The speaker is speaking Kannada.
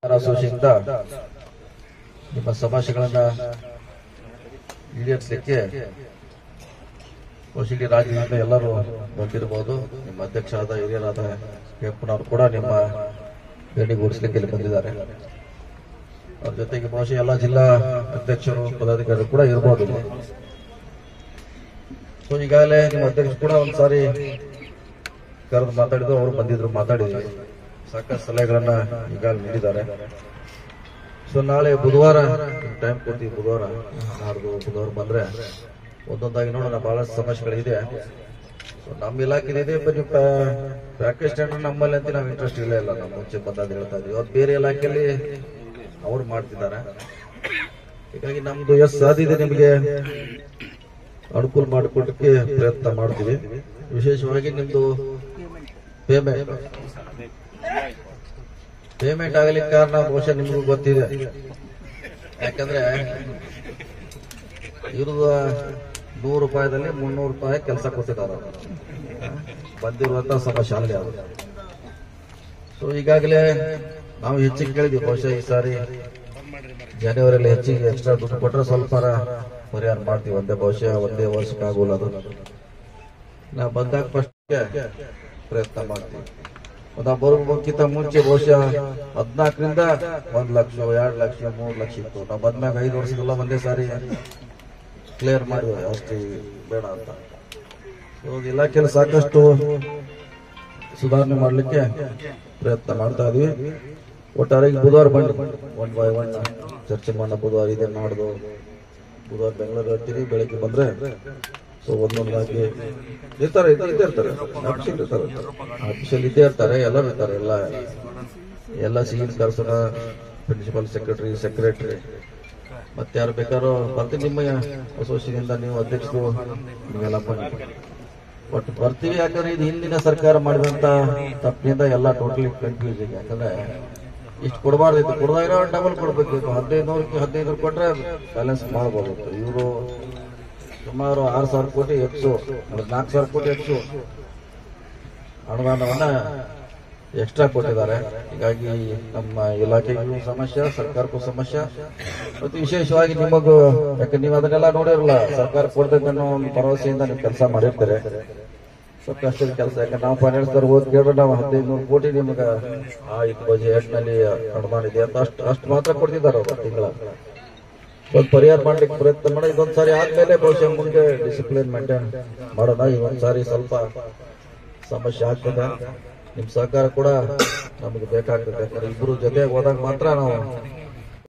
ಅಸೋಸಿಯಿಂದ ನಿಮ್ಮ ಸಮಸ್ಯೆಗಳನ್ನ ಈಡೇರಿಸಲಿಕ್ಕೆ ಕೌಶಲ್ಯ ರಾಜ್ಯದಿಂದ ಎಲ್ಲರೂ ಬಂದಿರಬಹುದು ನಿಮ್ಮ ಅಧ್ಯಕ್ಷರಾದ ಹಿರಿಯರಾದ ಕೆಂಪನವರು ಕೂಡ ನಿಮ್ಮ ಭೇಟಿಗೂಡಿಸ್ಲಿಕ್ಕೆ ಇಲ್ಲಿ ಬಂದಿದ್ದಾರೆ ಅವ್ರ ಜೊತೆಗೆ ಬಹುಶಃ ಎಲ್ಲ ಜಿಲ್ಲಾ ಅಧ್ಯಕ್ಷರು ಪದಾಧಿಕಾರಿಗಳು ಕೂಡ ಇರ್ಬೋದು ಇಲ್ಲಿ ಸೊ ಈಗಾಗಲೇ ನಿಮ್ಮ ಅಧ್ಯಕ್ಷರು ಕೂಡ ಒಂದ್ಸಾರಿ ಕರೆದು ಮಾತಾಡಿದ್ರು ಅವರು ಬಂದಿದ್ರು ಮಾತಾಡಿದ್ರು ಸಾಕಷ್ಟು ಸಲಹೆಗಳನ್ನ ಈಗಾಗಲೇ ನೀಡಿದ್ದಾರೆ ಸೊ ನಾಳೆ ಬುಧವಾರ ಟೈಮ್ ಕೊಡ್ತೀವಿ ಬುಧವಾರ ನಾಡ್ದು ಬುಧವಾರ ಬಂದ್ರೆ ಒಂದೊಂದಾಗಿ ನೋಡೋಣ ಬಹಳಷ್ಟು ಸಮಸ್ಯೆಗಳಿದೆ ಸೊ ನಮ್ಮ ಇಲಾಖೆ ಇದೆ ಬರೀ ಪ್ಯಾಕೇಜ್ ಸ್ಟ್ಯಾಂಡರ್ಡ್ ನಮ್ಮಲ್ಲಿ ಅಂತ ನಾವು ಇಂಟ್ರೆಸ್ಟ್ ಇಲ್ಲ ಇಲ್ಲ ನಮ್ಮ ಮುಂಚೆ ಬಂದಾಗ ಹೇಳ್ತಾ ಇದ್ವಿ ಅವತ್ತು ಬೇರೆ ಇಲಾಖೆಯಲ್ಲಿ ಅವ್ರು ಮಾಡ್ತಿದ್ದಾರೆ ಹೀಗಾಗಿ ನಮ್ದು ಎಷ್ಟು ಸಾಧ್ಯತೆ ನಿಮಗೆ ಅನುಕೂಲ ಮಾಡಿಕೊಡಕ್ಕೆ ಪ್ರಯತ್ನ ಮಾಡ್ತೀವಿ ವಿಶೇಷವಾಗಿ ನಿಮ್ದು ಪೇಮೆಂಟ್ ಪೇಮೆಂಟ್ ಆಗಲಿಕ್ಕೆ ಕಾರಣ ಬಹುಶಃ ನಿಮಗೂ ಗೊತ್ತಿದೆ ಯಾಕಂದ್ರೆ ಇವ್ರದ್ದು ನೂರು ರೂಪಾಯಿದಲ್ಲಿ ಮುನ್ನೂರು ರೂಪಾಯಿ ಕೆಲಸ ಕೊಟ್ಟಿದ್ದಾರೆ ಬಂದಿರುವಂತ ಸಮಸ್ಯೆ ಅಲ್ಲಿ ಅದು ಸೊ ಈಗಾಗಲೇ ನಾವು ಹೆಚ್ಚಿಗೆ ಕೇಳಿದ್ವಿ ಬಹುಶಃ ಈ ಸಾರಿ ಜನವರಿಯಲ್ಲಿ ಹೆಚ್ಚಿಗೆ ಎಕ್ಸ್ಟ್ರಾ ದುಡ್ಡು ಕೊಟ್ಟರೆ ಸ್ವಲ್ಪ ಪರಿಹಾರ ಮಾಡ್ತೀವಿ ಒಂದೇ ಬಹುಶಃ ಒಂದೇ ವರ್ಷಕ್ಕೆ ಆಗೋಲ್ಲ ಅದು ನಾವು ಬಂದಾಗ ಫಸ್ಟ್ ಪ್ರಯತ್ನ ಮಾಡ್ತೀವಿ ನಾವು ಬರೋಕ್ಕಿಂತ ಮುಂಚೆ ಬಹುಶಃ ಹದ್ನಾಲ್ಕರಿಂದ ಒಂದ್ ಲಕ್ಷ ಎರಡ್ ಲಕ್ಷ ಮೂರ್ ಲಕ್ಷ ಇತ್ತು ನಾವು ಬಂದ್ಮ್ಯಾಗ ಐದು ವರ್ಷದಲ್ಲ ಒಂದೇ ಸಾರಿ ಕ್ಲಿಯರ್ ಮಾಡಿದ್ವಿ ಅಷ್ಟು ಬೇಡ ಅಂತ ಇವಾಗ ಇಲಾಖೆಯಲ್ಲಿ ಸಾಕಷ್ಟು ಸುಧಾರಣೆ ಮಾಡಲಿಕ್ಕೆ ಪ್ರಯತ್ನ ಮಾಡ್ತಾ ಇದೀವಿ ಒಟ್ಟಾರೆ ಈಗ ಬುಧವಾರ ಬನ್ನಿ ಒನ್ ಬೈ ಒನ್ ಚರ್ಚೆ ಮಾಡೋಣ ಬುಧವಾರ ಇದೆ ನಾಡ್ದು ಬುಧವಾರ ಬೆಂಗಳೂರು ಹೇಳ್ತೀರಿ ಬೆಳಗ್ಗೆ ಬಂದ್ರೆ ಸೊ ಒಂದೊಂದಾಗಿ ಇರ್ತಾರೆ ಇದ್ದೇ ಇರ್ತಾರೆ ಆಫೀಸಲ್ಲಿ ಇರ್ತಾರೆ ಆಫೀಸಲ್ಲಿ ಇದ್ದೇ ಇರ್ತಾರೆ ಎಲ್ಲರೂ ಇರ್ತಾರೆ ಎಲ್ಲ ಎಲ್ಲ ಸಿಇನ್ ಕರ್ಸೋಣ ಪ್ರಿನ್ಸಿಪಲ್ ಸೆಕ್ರೆಟರಿ ಸೆಕ್ರೆಟರಿ ಮತ್ತೆ ಯಾರು ಬೇಕಾದ್ರೂ ಬರ್ತೀನಿ ನಿಮ್ಮ ಅಸೋಸಿಯೇಷನ್ ನೀವು ಅಧ್ಯಕ್ಷರು ನೀವೆಲ್ಲ ಬನ್ನಿ ಬಟ್ ಬರ್ತೀವಿ ಯಾಕಂದ್ರೆ ಇದು ಹಿಂದಿನ ಸರ್ಕಾರ ಮಾಡಿದಂತ ತಪ್ಪಿನಿಂದ ಎಲ್ಲ ಟೋಟಲಿ ಕನ್ಫ್ಯೂಸ್ ಇದೆ ಯಾಕಂದ್ರೆ ಇಷ್ಟು ಕೊಡಬಾರ್ದಿತ್ತು ಕೊಡದಾಗ ಡಬಲ್ ಕೊಡ್ಬೇಕಿತ್ತು ಹದಿನೈದು ನೂರಕ್ಕೆ ಹದಿನೈದು ನೂರು ಕೊಟ್ರೆ ಬ್ಯಾಲೆನ್ಸ್ ಮಾಡ್ಬೋದಿತ್ತು ಇವರು ಸುಮಾರು ಆರು ಸಾವಿರ ಕೋಟಿ ಹೆಚ್ಚು ನಾಲ್ಕು ಸಾವಿರ ಕೋಟಿ ಹೆಚ್ಚು ಅನುದಾನವನ್ನ ಎಕ್ಸ್ಟ್ರಾ ಕೊಟ್ಟಿದ್ದಾರೆ ಹೀಗಾಗಿ ನಮ್ಮ ಇಲಾಖೆಗೂ ಸಮಸ್ಯೆ ಸರ್ಕಾರಕ್ಕೂ ಸಮಸ್ಯೆ ಮತ್ತು ವಿಶೇಷವಾಗಿ ನಿಮಗೂ ಯಾಕೆ ನೀವು ಅದನ್ನೆಲ್ಲ ನೋಡಿರಲ್ಲ ಸರ್ಕಾರ ಕೊಡ್ತೈತೆ ಅನ್ನೋ ಒಂದು ಭರವಸೆಯಿಂದ ನೀವು ಕೆಲಸ ಮಾಡಿರ್ತಾರೆ ಸ್ವಲ್ಪ ಕಷ್ಟದ ಕೆಲಸ ಯಾಕಂದ್ರೆ ನಾವು ಫೈನಾನ್ಸ್ ದವ್ರು ಓದ್ ಕೇಳಿದ್ರೆ ನಾವು ಹದಿನೈದು ನೂರು ಕೋಟಿ ನಿಮ್ಗೆ ಆ ಇದು ಬಜೆಟ್ ನಲ್ಲಿ ಅನುದಾನ ಇದೆ ಅಂತ ಅಷ್ಟು ಅಷ್ಟು ಮಾತ್ರ ಕೊಡ್ತಿದ್ದಾರೆ ಅವರು ತಿಂಗಳ ಒಂದು ಪರಿಹಾರ ಮಾಡ್ಲಿಕ್ಕೆ ಪ್ರಯತ್ನ ಮಾಡಿ ಇದೊಂದ್ ಸಾರಿ ಆದ್ಮೇಲೆ ಬಹುಶಃ ಮುಂದೆ ಡಿಸಿಪ್ಲಿನ್ ಮೇಂಟೈನ್ ಮಾಡೋಣ ಇದೊಂದ್ ಸಾರಿ ಸ್ವಲ್ಪ ಸಮಸ್ಯೆ ಆಗ್ತದೆ ನಿಮ್ ಸಹಕಾರ ಕೂಡ ನಮಗೆ ಬೇಕಾಗ್ತದೆ ಯಾಕಂದ್ರೆ ಇಬ್ರು ಜೊತೆಗೆ ಹೋದಾಗ ಮಾತ್ರ ನಾವು